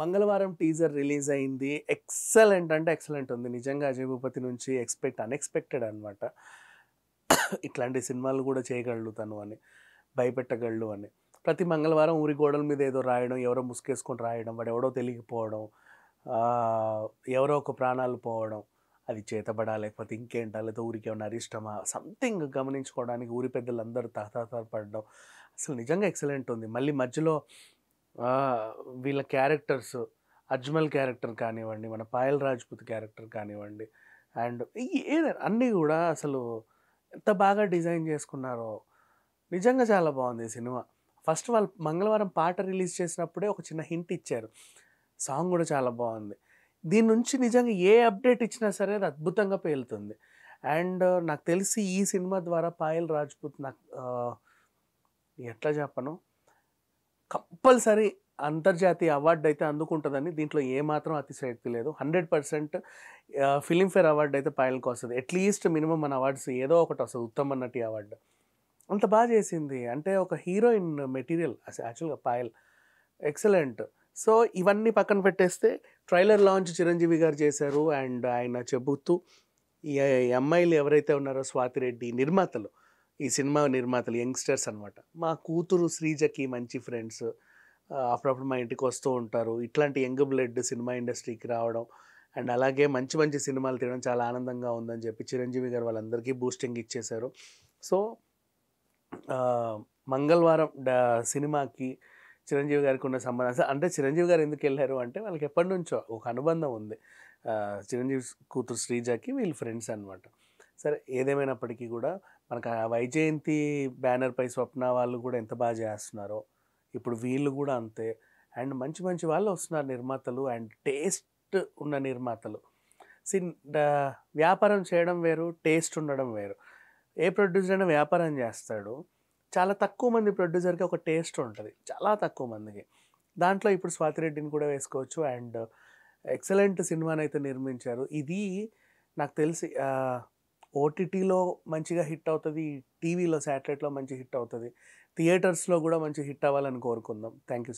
మంగళవారం teaser release అయింది excellent అంటే ఎక్సలెంట్ ఉంది నిజంగా అజయ్ భూపతి నుంచి ఎక్స్పెక్ట్ అన్ఎక్స్పెక్టెడ్ అనమాట ఇట్లాంటి సినిమాలు కూడా చేయగలడు తను అని భయపెట్టగలడు అని ప్రతి మంగళవారం ఊరి గోడల మీద ఏదో రాయడం ఎవరో ముసుకేసుకొని రాయడం వాడు ఎవడో తెలియకపోవడం ఆ, ఎవరో ఒక ప్రాణాలు పోవడం అది చేతబడా లేకపోతే ఇంకేంటా లేకపోతే ఊరికి ఏమైనా అరిష్టమా సంథింగ్ గమనించుకోవడానికి ఊరి పెద్దలందరూ తహతహపడడం అసలు నిజంగా ఎక్సలెంట్ ఉంది మళ్ళీ మధ్యలో ఆ, వీళ్ళ క్యారెక్టర్స్ అజ్మల్ క్యారెక్టర్ కానివ్వండి మన పాయల్ రాజ్పుత్ క్యారెక్టర్ కానివ్వండి అండ్ ఏదైనా అన్నీ కూడా అసలు ఎంత బాగా డిజైన్ చేసుకున్నారో నిజంగా చాలా బాగుంది ఈ సినిమా ఫస్ట్ వాళ్ళు మంగళవారం పాట రిలీజ్ చేసినప్పుడే ఒక చిన్న హింట్ ఇచ్చారు సాంగ్ కూడా చాలా బాగుంది దీని నుంచి నిజంగా ఏ అప్డేట్ ఇచ్చినా సరే అది అద్భుతంగా పేలుతుంది అండ్ నాకు తెలిసి ఈ సినిమా ద్వారా పాయల్ రాజ్పుత్ నాకు ఆ, ఎట్లా చెప్పను కంపల్సరీ అంతర్జాతీయ అవార్డు అయితే అందుకుంటుందని దీంట్లో ఏమాత్రం అతిశయక్తి లేదు హండ్రెడ్ పర్సెంట్ ఫిలింఫేర్ అవార్డు అయితే పాయల్కి వస్తుంది అట్లీస్ట్ మినిమం మన అవార్డ్స్ ఏదో ఒకటి వస్తుంది ఉత్తమ నటి అవార్డు అంత బాగా చేసింది అంటే ఒక హీరోయిన్ మెటీరియల్ యాక్చువల్గా పాయల్ ఎక్సలెంట్ సో ఇవన్నీ పక్కన పెట్టేస్తే ట్రైలర్ లాంచ్ చిరంజీవి గారు చేశారు అండ్ ఆయన చెబుతూ ఈ ఈ అమ్మాయిలు ఎవరైతే ఉన్నారో స్వాతిరెడ్డి నిర్మాతలు ఈ సినిమా నిర్మాతలు యంగ్స్టర్స్ అనమాట మా కూతురు శ్రీజకి మంచి ఫ్రెండ్స్ అప్పుడప్పుడు మా ఇంటికి వస్తూ ఉంటారు ఇట్లాంటి యంగ్ బ్లడ్ సినిమా ఇండస్ట్రీకి రావడం అండ్ అలాగే మంచి మంచి సినిమాలు తీయడం చాలా ఆనందంగా ఉందని చెప్పి చిరంజీవి గారు వాళ్ళందరికీ బూస్టింగ్ ఇచ్చేశారు సో ఆ, మంగళవారం డ- సినిమాకి చిరంజీవి గారికి ఉన్న సంబంధం అసలు అంటే చిరంజీవి గారు ఎందుకు వెళ్ళారు అంటే వాళ్ళకి ఎప్పటి నుంచో ఒక అనుబంధం ఉంది ఆ, చిరంజీవి కూతురు శ్రీజకి వీళ్ళు ఫ్రెండ్స్ అనమాట సరే ఏదేమైనప్పటికీ కూడా మనకు ఆ వైజయంతి బ్యానర్పై స్వప్న వాళ్ళు కూడా ఎంత బాగా చేస్తున్నారో ఇప్పుడు వీళ్ళు కూడా అంతే అండ్ మంచి మంచి వాళ్ళు వస్తున్నారు నిర్మాతలు అండ్ టేస్ట్ ఉన్న నిర్మాతలు సిన్ డ- వ్యాపారం చేయడం వేరు టేస్ట్ ఉండడం వేరు ఏ ప్రొడ్యూసర్ అయినా వ్యాపారం చేస్తాడు చాలా తక్కువ మంది ప్రొడ్యూసర్కి ఒక టేస్ట్ ఉంటుంది చాలా తక్కువ మందికి దాంట్లో ఇప్పుడు స్వాతిరెడ్డిని కూడా వేసుకోవచ్చు అండ్ ఎక్సలెంట్ సినిమాని అయితే నిర్మించారు ఇది నాకు తెలిసి ఓటీటీలో మంచిగా హిట్ అవుతుంది టీవీలో శాటిలైట్లో మంచి హిట్ అవుతుంది థియేటర్స్లో కూడా మంచి హిట్ అవ్వాలని కోరుకుందాం థ్యాంక్ యూ